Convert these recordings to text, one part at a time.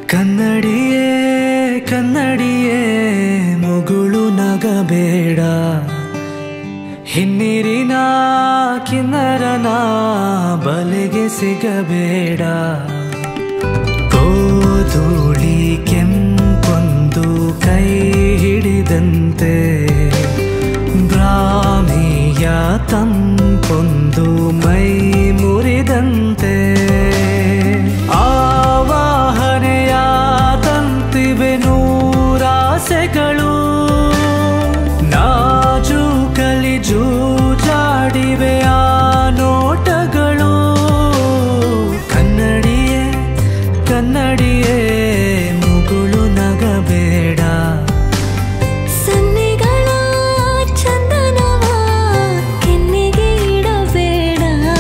ಕನ್ನಡಿಯೇ ಕನ್ನಡಿಯೇ ಮುಗುಳು ನಗಬೇಡ ಹಿನ್ನೀರಿನ ಕಿನ್ನರನ ಬಲೆಗೆ ಸಿಗಬೇಡ ಗೋಧೂಳಿ ಕೆಂಪೊಂದು ಕೈ ಹಿಡಿದಂತೆ ಬ್ರಾಹ್ಮಿಯ ತಂಪೊಂದು ಮೈ ಮುರಿದಂತೆ ಆವಾಹನೆಯ ತಂತಿವೆ ನೂರಾಸೆಗಳು ನಾಜೂಕಲಿ ಜೂಜಾಡಿವೆ ಆ ನೋಟಗಳು ಕನ್ನಡಿಯೇ ಕನ್ನಡಿಯೇ ಮುಗುಳು ನಗಬೇಡ ಸನ್ನೆಗಳ ಚಂದನವ ಕೆನ್ನೆಗೆ ಇಡಬೇಡ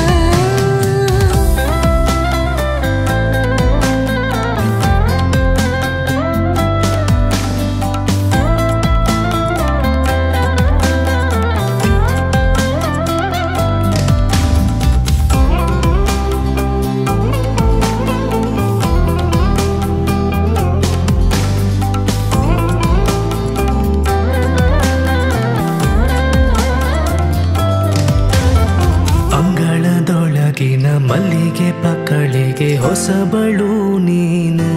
ಅಂಗಳದೊಳಗಿನ ಮಲ್ಲಿಗೆ ಪಕ್ಕಳಿಗೆ ಹೊಸಬಳು ನೀನು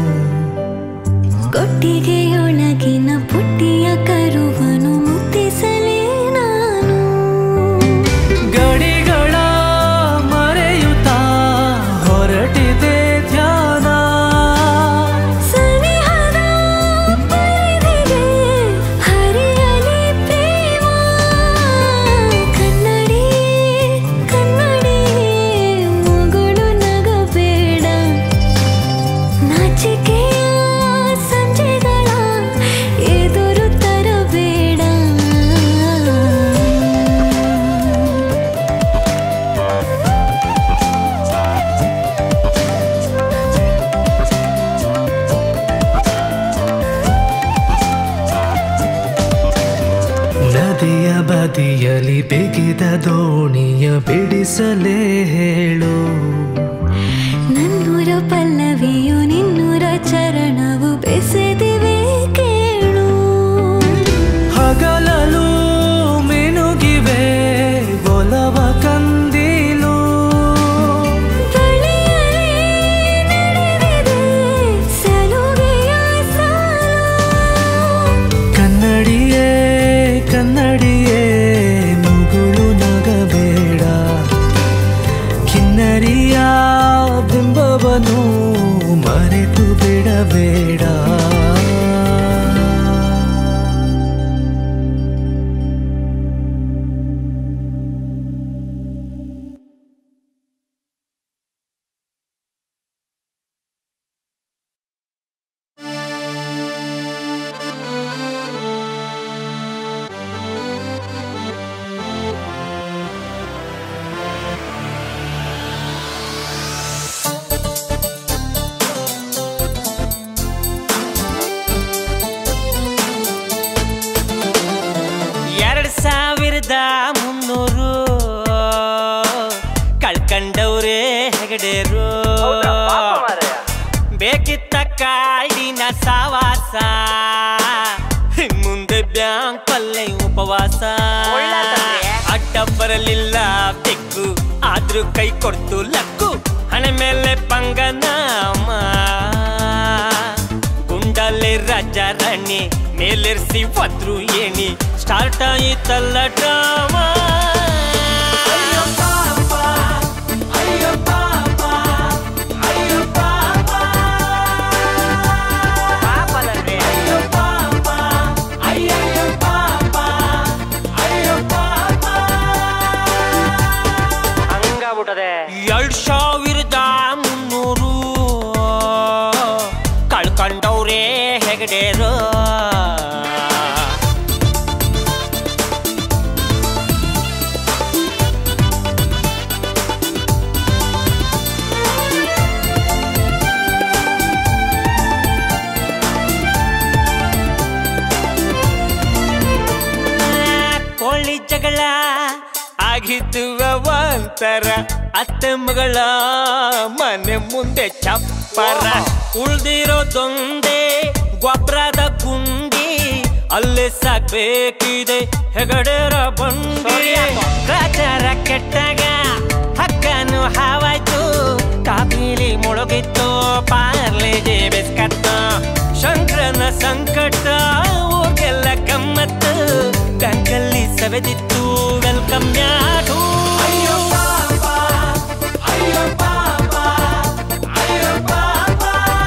ಕೊಟ್ಟಿಗೆಯೊಳಗಿನ ಪುಟ್ಟಿಯ ಕರುವನು ಮುತ್ತಿಸಲೇ ನಾನು ಗಡಿಗಳ ಮರೆಯುತ್ತಾ ಹೊರಟಿದೆ ಧ್ಯಾನ ಸನಿಹದ ಪರಿಧಿಗೆ ಹರಿಯಲಿ ಪ್ರೇಮ ಕನ್ನಡಿ ಕನ್ನಡಿ ಮುಗುಳು ನಗಬೇಡ ನಾಚಿಕೆಯ ಸಂಜೆಗಳ ಎದುರು ತರಬೇಡ ನದಿಯ ಬದಿಯಲಿ ಬಿಗಿದ ದೋಣಿಯ ಬಿಡಿಸಲೇ ಹೇಳು ನನ್ನೂರ ಪಲ್ಲವಿಯು ನಿನ್ನೂರ ಚರಣವು ಬೆಸೆದಿವೆ ಕೇಳು ಹಗಲಲು ಮಿನುಗಿವೆ ಒಲವ ಕಂದೀಲು ಬಳಿಯಲೇ ನಡೆದಿದೆ ಸಲುಗೆಯ ಸಾಲು ಕನ್ನಡಿಯೇ ಕನ್ನಡಿಯೇ ಮುಗುಳು ನಗಬೇಡ ಕಿನ್ನರಿಯ ಬಿಂಬವನು ಮರೆತು ಬಿಡಬೇಡ ಎರಡ್ ಸಾವಿರದ ಮುನ್ನೂರು ಕಳ್ಕಂಡವ್ರೆ ಹೆಗಡೇರು ಬೇಕಿತ್ತ ಕಾಡಿನ ಸಾವಾಸ ಮುಂದೆ ಬ್ಯಾಂಕ್ ಅಲ್ಲೇ ಉಪವಾಸ ಅಡ್ಡ ಬರಲಿಲ್ಲ ಬೆಕ್ಕು ಆದ್ರೂ ಕೈ ಕೊಡ್ತು ಲಕ್ಕು ಹಣೆ ಮೇಲೆ ಪಂಗನಾಮ ಗುಂಡಲ್ಲಿ ರಾಜ ರಾಣಿ ಮೇಲಿರ್ಸಿ ಒದ್ರು ಏಣಿ ಸ್ಟಾರ್ಟ್ ಆಯಿತಲ್ಲ ಡ್ರಾಮಾ ಎರಡ್ ಸಾವಿರದ ಮುನ್ನೂರು ಕಳ್ಕೊಂಡವ್ರೆ ಹೆಗಡೇರು ಕೋಳಿ ಜಗಳ ಆಗಿದ್ದುವ ಒಂದ್ ಬರ್ತಾರ ಅತ್ತೆ ಮಗಳ ಮನೆ ಮುಂದೆ ಚಪ್ಪರ ಉಳ್ದಿರೋದೊಂದೇ ಗೊಬ್ಬರದ ಗುಂಡಿ ಅಲ್ಲೇ ಸಾಕ್ಬೇಕಿದೆ ಹೆಗಡೆರ ಬಂಡಿ ರಾಜರ ಕೆಟ್ಟಾಗ ಹಕ್ಕನು ಹಾವಾಯ್ತು ಕಾಪಿಲಿ ಮುಳುಗಿತ್ತು ಪಾರ್ಲೆಜೆ ಬಿಸ್ಕತ್ತು ಶಂಕರನ ಸಂಕಟ ಊರ್ಗೆಲ್ಲ ಗಮ್ಮತ್ತು ಬ್ಯಾಂಕಲ್ಲಿ ಸವೆದಿತ್ತು ವೆಲ್ಕಮ್ ಯಾರು ಅಯ್ಯೋ ಪಾಪ ಅಯ್ಯೋ ಪಾಪ ಅಯ್ಯೋ ಪಾಪ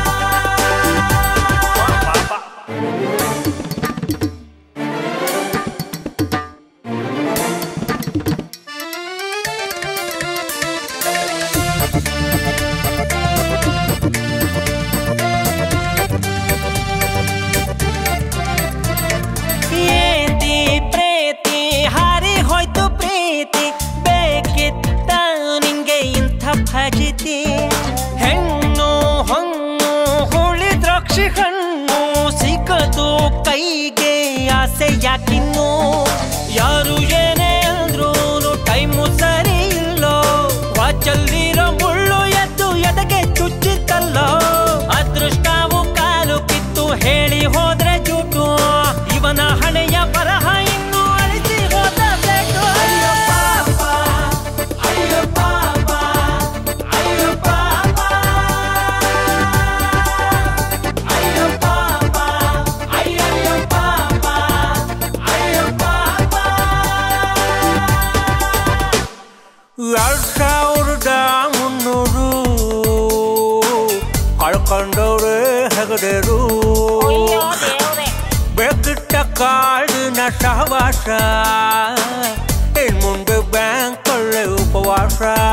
ಏತಿ ಪ್ರೇತಿ ಹಾರಿ ಹೋಯ್ತು ಪ್ರೀತಿ ಬೇಕಿತ್ತ ನಿಂಗೆ ಇಂಥ ಫಜಿತಿ ಹೆಣ್ಣು ಹೊಣ್ಣು ಹುಳಿ ದ್ರಾಕ್ಷಿ ಹಣ್ಣು ಸಿಕ್ಕದು ಕೈಗೆ ಆಸೆ ಯಾಕಿನ್ನು ಯಾರು ಏನೇ ಅಂದ್ರೂ ಟೈಮು ಸರಿ ಇಲ್ಲೋ ವಾಚಲ್ಲಿರೋ ಮುಳ್ಳು ಎದ್ದು ಎದಕ್ಕೆ ಚುಚ್ಚಿತ್ತಲ್ಲೋ ಅದೃಷ್ಟವು ಕಾಲು ಕಿತ್ತು ಹೇಳಿ ಹೋದ್ರೆ ಜೂಟು ಇವನ ಹಣೆಯ ಬರಹ ಇನ್ನು ಅಳಿಸಿ ಹೋದ ಬೇಟು ಅಯ್ಯೋ ಪಾಪ ಅಯ್ಯೋ ಪಾಪ ಅಯ್ಯೋ ಪಾಪ ಅಯ್ಯೋ ಪಾಪ ಅಯ್ಯಯ್ಯೋ ಪಾಪ ಅಯ್ಯೋ ಪಾಪ ಎರಡ್ ಸಾವಿರದ ಮುನ್ನೂರು ಕಳ್ಕೊಂಡವ್ರೆ ಹೆಗಡೆರು ಬೇಕಿಟ್ಟ ಕಾಡಿನ ಸಹವಾಸ ಇನ್ ಮುಂದೆ ಬ್ಯಾಂಕಲ್ಲೇ ಉಪವಾಸ